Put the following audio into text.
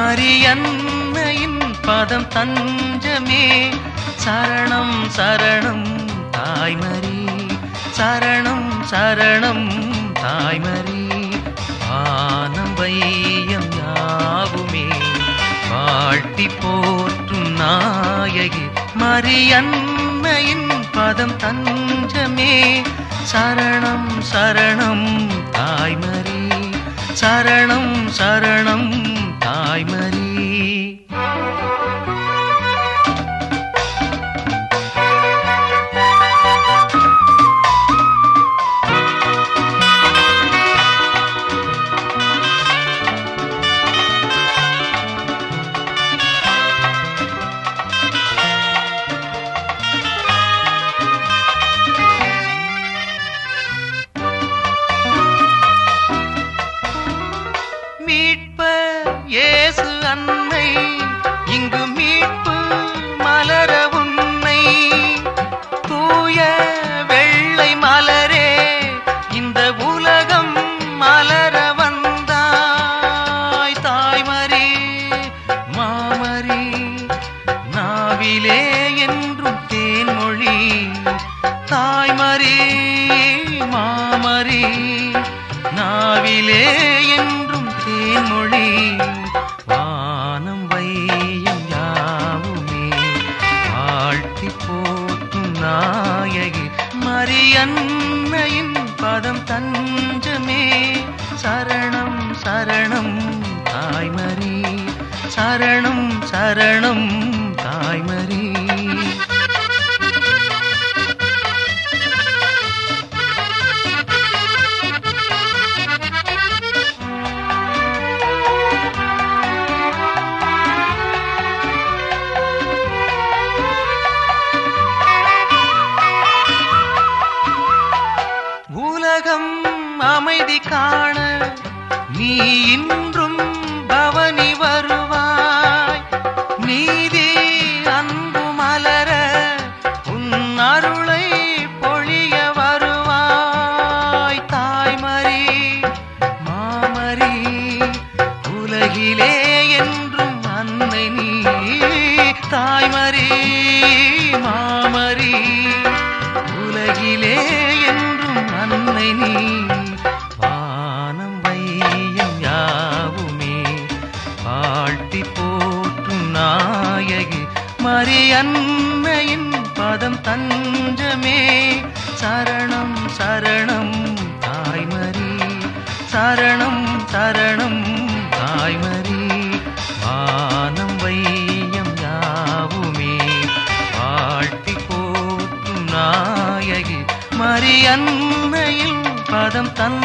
மரியன்னையின் பதம் தஞ்சமே சரணம் சரணம் தாய்மரி சரணம் சரணம் தாய்மரி ஆனம் வையம் யாவுமே வாழ்த்தி போற்றும் நாயகி மரியன்னையின் பதம் தஞ்சமே சரணம் சரணம் தாய்மரி சரணம் சரணம் தாய்மரி மீட்பர் இயேசு அன்னை இங்கு மீட்பு மலர உன்னை தூய வெள்ளை மலரே இந்த உலகம் மலர வந்தாய் தாய்மரி மாமரி நாவிலே என்றும் தேன்மொழி தாய்மரி மாமரி நாவிலே என்றும் தேன்மொழி வானம் வையம் யாவுமே வாழ்த்தி போற்றும் நாயகி மரியன்னையின் பதம் தஞ்சமே சரணம் சரணம் தாய்மரி சரணம் சரணம் தாய்மரி உலகம் அமைதி காண நீ இன்றும் பவனி வருவாய் நீதி அன்பு மலர உன் அருளை பொழிய வருவாய் தாய்மரி மாமரி உலகிலே என்றும் அன்னை நீ தாய்மரி மாமரி உலகிலே என்றும் அன்னை நீ வானம் வையம் யாவுமே வாழ்த்தி போற்றும் நாயகி மரியன்னையின் பதம் தஞ்சமே சரணம் சரணம் தாய்மரி சரணம் சரணம் தாய்மரி வானம் வையம் யாவுமே வாழ்த்தி போற்றும் நாயகி மரியன்னையில் பதம் தன்